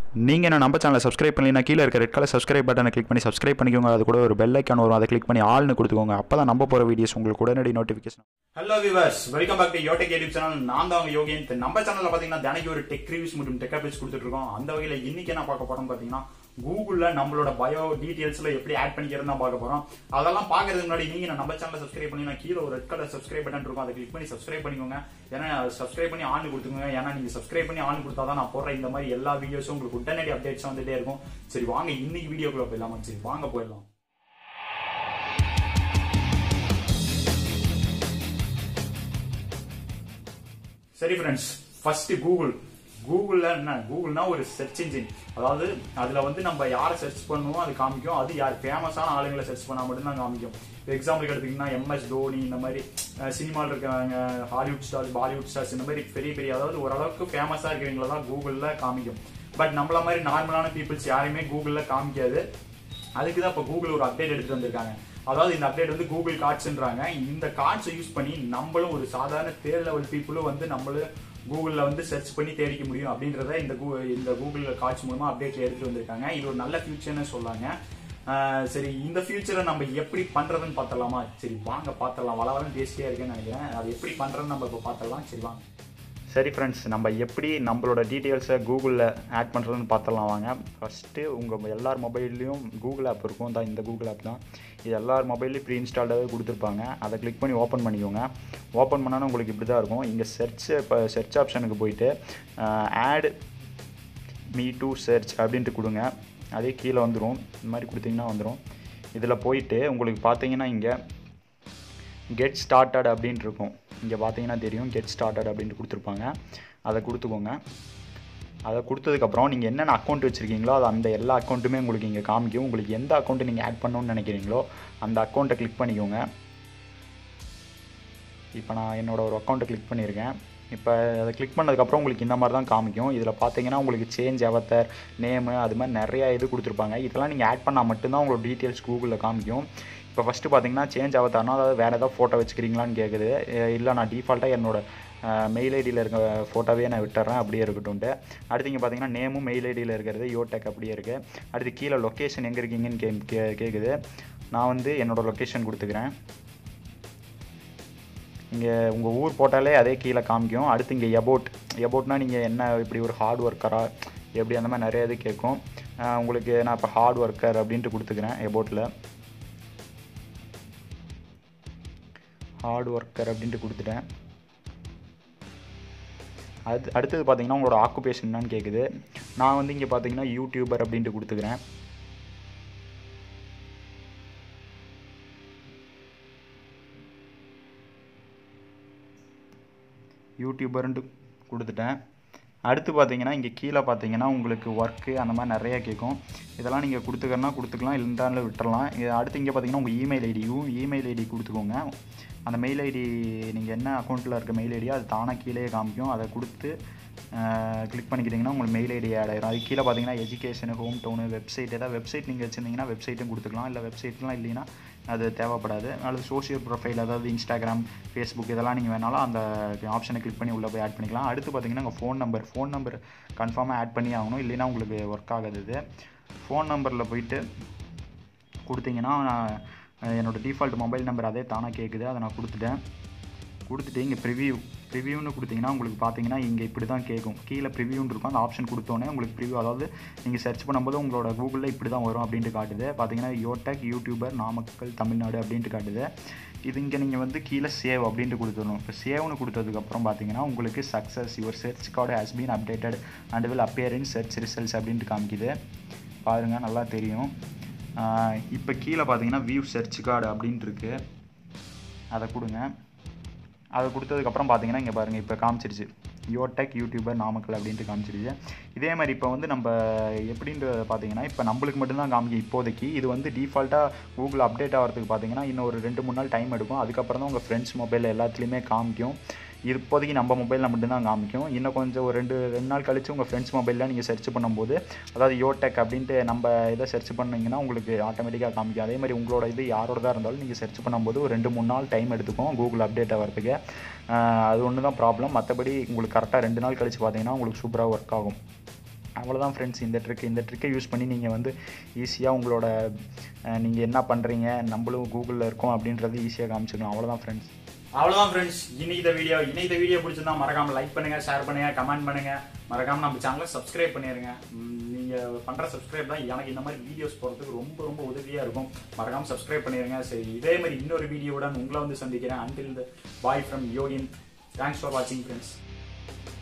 நீங்கள் என்ன நம்ம சேனலை சப்ஸ்கிரைப் பண்ணலைன்னா கீழே இருக்க ரெட் கலர் சப்ஸ்கிரைப் பட்டனை கிளிக் பண்ணி சப்ஸ்கிரைப் பண்ணிக்கோங்க அது கூட ஒரு பெல் ஐக்கான் வரும் அதை கிளிக் பண்ணி ஆள்னு கொடுத்துக்கோங்க அப்போ தான் நம்ம போகிற வீடியோஸ் உங்களுக்கு உடனடி notification hello viewers welcome back to Yotech YouTube channel நான் தான் உங்க யோகேன் இப்ப நம்ம சேனல்ல பாத்தீங்கன்னா தினைக்கு ஒரு டெக் ரிவ்யூஸ் மற்றும் டெக் அப்டேட்ஸ் கொடுத்துட்டு இருக்கோம் அந்த வகையில இன்னைக்கு என்ன பார்க்க போறோம் பாத்தீங்கன்னா கூகுள்ல நம்மளோட பயோ டீடைல்ஸ்ல எப்படி ஆட் பண்ணிக்கிறது தான் பார்க்க போறோம் அதெல்லாம் பாக்குறதுக்கு முன்னாடி நீங்க நம்ம சேனலை சப்ஸ்கிரைப் பண்ணி கீழே ஒரு ரெட் கலர் சப்ஸ்கிரைப் பட்டன் இருக்கும் அதை கிளிக் பண்ணி சப்ஸ்கிரைப் பண்ணிக்கோங்க ஏன்னா சப்ஸ்கிரைப் பண்ணி ஆன் கொடுத்துக்கோங்க ஏன்னா நீங்க சப்ஸ்கிரைப் பண்ணி ஆன் கொடுத்தா தான் நான் போடுற இந்த மாதிரி எல்லா வீடியோஸும் உங்களுக்கு உடனடி அப்டேட்ஸ் வந்துட்டே இருக்கும் சரி வாங்க இன்னைக்கு வீடியோக்குள்ள போயிடலாமா சரி வாங்க போயிடலாம் சரி ஃப்ரெண்ட்ஸ் ஃபர்ஸ்ட் கூகுள் கூகுள்ல என்ன கூகுள்னா ஒரு சர்ச் இன்ஜின் அதாவது அதுல வந்து நம்ம யாரை சர்ச் பண்ணுவோம் அது காமிக்கும் அது யார் ஃபேமஸான ஆளுங்களை சர்ச் பண்ணா மட்டும்தான் காமிக்கும் எக்ஸாம்பிளுக்கு எடுத்தீங்கன்னா எம்எஸ் தோனி இந்த மாதிரி சினிமாவில் இருக்கவங்க ஹாலிவுட் ஸ்டார்ஸ் பாலிவுட் ஸ்டார்ஸ் இந்த மாதிரி பெரிய பெரிய அதாவது ஓரளவுக்கு ஃபேமஸா இருக்கிறவங்கள தான் கூகுள்ல காமிக்கும் பட் நம்மள மாதிரி நார்மலான பீப்புள்ஸ் யாரையுமே கூகுள்ல காமிக்காது அதுக்கு தான் இப்போ கூகுள் ஒரு அப்டேட் எடுத்துட்டு வந்திருக்காங்க அதாவது இந்த அப்டேட் வந்து கூகுள் கார்ட்ஸ்ன்றாங்க இந்த கார்ட்ஸை யூஸ் பண்ணி நம்மளும் ஒரு சாதாரண தேர்ட் லெவல் பீப்புளும் வந்து நம்மளும் கூகுளில் வந்து சர்ச் பண்ணி தேடிக்க முடியும் அப்படின்றத இந்த கூ இந்த கூகுள் கார்ட்ஸ் மூலமா அப்டேட்ல எடுத்துட்டு வந்திருக்காங்க இது ஒரு நல்ல ஃபியூச்சர்னு சொல்லாங்க ஆஹ் சரி இந்த ஃபியூச்சரை நம்ம எப்படி பண்றதுன்னு பார்த்தலாமா சரி வாங்க பார்த்தலாம் வளவலம் பேசிட்டே இருக்கேன்னு நினைக்கிறேன் அது எப்படி பண்றதுன்னு நம்ம இப்போ பார்த்தலாம் சரி வாங்க சரி ஃப்ரெண்ட்ஸ் நம்ம எப்படி நம்மளோட டீட்டெயில்ஸை கூகுளில் ஆட் பண்ணுறதுன்னு பார்த்தலாம் வாங்க ஃபஸ்ட்டு உங்கள் எல்லார் மொபைல்லையும் கூகுள் ஆப் இருக்கும் தான் இந்த கூகுள் ஆப் தான் இது எல்லார் மொபைல்லையும் ப்ரீ இன்ஸ்டால்டாகவே கொடுத்துருப்பாங்க அதை கிளிக் பண்ணி ஓப்பன் பண்ணிக்கோங்க ஓப்பன் பண்ணாலும் உங்களுக்கு இப்படி தான் இருக்கும் இங்கே சர்ச் இப்போ சர்ச் ஆப்ஷனுக்கு போயிட்டு ஆட் மீ டு சர்ச் அப்படின்ட்டு கொடுங்க அதே கீழே வந்துடும் இந்த மாதிரி கொடுத்தீங்கன்னா வந்துடும் இதில் போயிட்டு உங்களுக்கு பார்த்தீங்கன்னா இங்கே கெட் ஸ்டார்டட் அப்படின்ட்டு இருக்கும் இங்கே பார்த்தீங்கன்னா தெரியும் கெட் ஸ்டார்டட் அப்படின்ட்டு கொடுத்துருப்பாங்க அதை கொடுத்துக்கோங்க அதை கொடுத்ததுக்கப்புறம் நீங்கள் என்னென்ன அக்கௌண்ட் வச்சுருக்கீங்களோ அது அந்த எல்லா அக்கௌண்ட்டுமே உங்களுக்கு இங்கே காமிக்கும் உங்களுக்கு எந்த அக்கௌண்ட்டு நீங்கள் ஆட் பண்ணணும்னு நினைக்கிறீங்களோ அந்த அக்கௌண்ட்டை கிளிக் பண்ணிக்கோங்க இப்போ நான் என்னோட ஒரு அக்கௌண்ட்டை கிளிக் பண்ணியிருக்கேன் இப்போ அதை கிளிக் பண்ணதுக்கப்புறம் உங்களுக்கு இந்த மாதிரி தான் காமிக்கும் இதில் பார்த்தீங்கன்னா உங்களுக்கு சேஞ்ச் அவத்தர் நேமு அது மாதிரி நிறையா இது கொடுத்துருப்பாங்க இதெல்லாம் நீங்கள் ஆட் பண்ணால் மட்டும்தான் உங்களோட டீட்டெயில்ஸ் கூகுளில் காமிக்கும் இப்போ ஃபஸ்ட்டு பார்த்தீங்கன்னா சேஞ்ச் அவத்தார்னா அதாவது வேறு ஏதாவது ஃபோட்டோ வச்சுக்கிறீங்களான்னு கேட்குது இல்லை நான் டிஃபால்ட்டாக என்னோட மெயில் ஐடியில் இருக்க ஃபோட்டோவே நான் விட்டுறேன் அப்படியே இருக்கட்டும்ட்டு அடுத்து இங்கே பார்த்தீங்கன்னா நேமும் மெயில் ஐடியில் இருக்கிறது யோடெக் அப்படியே இருக்குது அடுத்து கீழே லொக்கேஷன் எங்கே இருக்கீங்கன்னு கே கே கேட்குது நான் வந்து என்னோடய லொக்கேஷன் கொடுத்துக்கிறேன் இங்கே உங்கள் ஊர் போட்டாலே அதே கீழே காமிக்கும் அடுத்து இங்கே எபோட் எபோட்னா நீங்கள் என்ன இப்படி ஒரு ஹார்ட் ஒர்க்கரா எப்படி அந்த மாதிரி நிறைய இது கேட்கும் உங்களுக்கு நான் இப்போ ஹார்ட் ஒர்க்கர் அப்படின்ட்டு கொடுத்துக்கிறேன் எபோட்டில் ஹார்ட் ஒர்க்கர் அப்படின்ட்டு கொடுத்துட்டேன் அது அடுத்தது பார்த்தீங்கன்னா உங்களோட ஆக்குபேஷன் என்னன்னு கேட்குது நான் வந்து இங்கே பார்த்தீங்கன்னா யூடியூபர் அப்படின்ட்டு கொடுத்துக்கிறேன் யூடியூபர்ன்ட்டு கொடுத்துட்டேன் அடுத்து பார்த்தீங்கன்னா இங்கே கீழே பார்த்தீங்கன்னா உங்களுக்கு ஒர்க்கு அந்த மாதிரி நிறைய கேட்கும் இதெல்லாம் நீங்கள் கொடுத்துக்கறனா கொடுத்துக்கலாம் இல்லைன்றாலும் விட்டுறலாம் இது அடுத்து இங்கே பார்த்தீங்கன்னா உங்கள் இமெயில் ஐடியும் இமெயில் ஐடி கொடுத்துக்கோங்க அந்த மெயில் ஐடி நீங்கள் என்ன அக்கௌண்ட்டில் இருக்க மெயில் ஐடியோ அது தானாக கீழே காமிக்கும் அதை கொடுத்து கிளிக் பண்ணிக்கிட்டிங்கன்னா உங்களுக்கு மெயில் ஐடி ஆட் ஆயிரும் அது கீழே பார்த்தீங்கன்னா எஜுகேஷனு ஹோம் டவுனு வெப்சைட் ஏதாவது வெப்சைட் நீங்கள் வச்சுருந்தீங்கன்னா வெப்சைட்டும் கொடுத்துக்கலாம் இல்லை வெப்சைட்லாம் இல்லைன்னா அது தேவைப்படாது அல்லது சோஷியல் ப்ரொஃபைல் அதாவது இன்ஸ்டாகிராம் ஃபேஸ்புக் இதெல்லாம் நீங்கள் வேணாலும் அந்த ஆப்ஷனை கிளிக் பண்ணி உள்ளே போய் ஆட் பண்ணிக்கலாம் அடுத்து பார்த்தீங்கன்னா உங்கள் ஃபோன் நம்பர் ஃபோன் நம்பர் கன்ஃபார்மாக ஆட் பண்ணி ஆகணும் இல்லைன்னா உங்களுக்கு ஒர்க் ஆகாது இது ஃபோன் நம்பரில் போயிட்டு கொடுத்தீங்கன்னா நான் என்னோடய டிஃபால்ட் மொபைல் நம்பர் அதே தானாக கேட்குது அதை நான் கொடுத்துட்டேன் கொடுத்துட்டு இங்கே ப்ரிவியூ ப்ரிவியூன்னு கொடுத்தீங்கன்னா உங்களுக்கு பார்த்தீங்கன்னா இங்கே இப்படி தான் கேட்கும் கீழே ப்ரிவியூன்னு இருக்கும் அந்த ஆப்ஷன் கொடுத்தோன்னே உங்களுக்கு ப்ரிவியூ அதாவது நீங்கள் சர்ச் பண்ணும்போது உங்களோட கூகுளில் இப்படி தான் வரும் அப்படின்ட்டு காட்டுது பார்த்தீங்கன்னா யோடெக் யூடியூபர் நாமக்கல் தமிழ்நாடு அப்படின்ட்டு காட்டுது இது இங்கே நீங்கள் வந்து கீழே சேவ் அப்படின்ட்டு கொடுத்துடணும் இப்போ சேவ்னு கொடுத்ததுக்கப்புறம் பார்த்தீங்கன்னா உங்களுக்கு success your search card has been updated and will appear in search results அப்படின்ட்டு காமிக்குது பாருங்கள் நல்லா தெரியும் இப்போ கீழே பார்த்தீங்கன்னா வியூ சர்ச் கார்டு அப்படின்ட்டு இருக்கு அதை கொடுங்க அதை கொடுத்ததுக்கப்புறம் பார்த்தீங்கன்னா இங்கே பாருங்கள் இப்போ காமிச்சிருச்சு யோடெக் யூடியூபர் நாமக்கல் அப்படின்ட்டு காமிச்சிருச்சு இதே மாதிரி இப்போ வந்து நம்ம எப்படின்றத பார்த்தீங்கன்னா இப்போ நம்மளுக்கு மட்டும்தான் காமிக்கும் இப்போதைக்கு இது வந்து டிஃபால்ட்டாக கூகுள் அப்டேட் ஆகிறதுக்கு பார்த்தீங்கன்னா இன்னும் ஒரு ரெண்டு மூணு நாள் டைம் எடுக்கும் அதுக்கப்புறம் தான் உங்கள் ஃப்ரெண்ட்ஸ் மொபைல் எல்லாத்துலேயுமே காமிக்கும் இப்போதைக்கு நம்ம மொபைலில் மட்டும்தான் காமிக்கும் இன்னும் கொஞ்சம் ஒரு ரெண்டு ரெண்டு நாள் கழிச்சு உங்கள் ஃப்ரெண்ட்ஸ் மொபைலில் நீங்கள் சர்ச் பண்ணும்போது அதாவது யோடெக் அப்படின்ட்டு நம்ம இதை சர்ச் பண்ணிங்கன்னா உங்களுக்கு ஆட்டோமேட்டிக்காக காமிக்கும் அதே மாதிரி உங்களோட இது யாரோடதாக இருந்தாலும் நீங்கள் சர்ச் பண்ணும்போது ஒரு ரெண்டு மூணு நாள் டைம் எடுத்துக்கும் கூகுள் அப்டேட் ஆகிறதுக்கு அது ஒன்று தான் ப்ராப்ளம் மற்றபடி உங்களுக்கு கரெக்டாக ரெண்டு நாள் கழிச்சு பார்த்தீங்கன்னா உங்களுக்கு சூப்பராக ஒர்க் ஆகும் அவ்வளோதான் ஃப்ரெண்ட்ஸ் இந்த ட்ரிக் இந்த ட்ரிக்கை யூஸ் பண்ணி நீங்கள் வந்து ஈஸியாக உங்களோட நீங்கள் என்ன பண்ணுறீங்க நம்மளும் கூகுளில் இருக்கோம் அப்படின்றது ஈஸியாக காமிச்சிக்கலாம் அவ்வளோதான் ஃப்ரெண்ட்ஸ் அவ்வளவுதான் ஃப்ரெண்ட்ஸ் இன்னைக்கு இந்த வீடியோ இன்னைக்கு இந்த வீடியோ பிடிச்சிருந்தா மறக்காம லைக் பண்ணுங்க ஷேர் பண்ணுங்க கமெண்ட் பண்ணுங்க மறக்காம நம்ம சேனலை சப்ஸ்கிரைப் பண்ணிருங்க ம், நீங்க பண்ற சப்ஸ்கிரைப் தான் எனக்கு இந்த மாதிரி வீடியோஸ் போறதுக்கு ரொம்ப ரொம்ப உதவியா இருக்கும் மறக்காம சப்ஸ்கிரைப் பண்ணிருங்க சரி இதே மாதிரி இன்னொரு வீடியோவுடன் உங்களை வந்து சந்திக்கிறேன் until bye from Yogin thanks for வாட்சிங் ஃப்ரெண்ட்ஸ்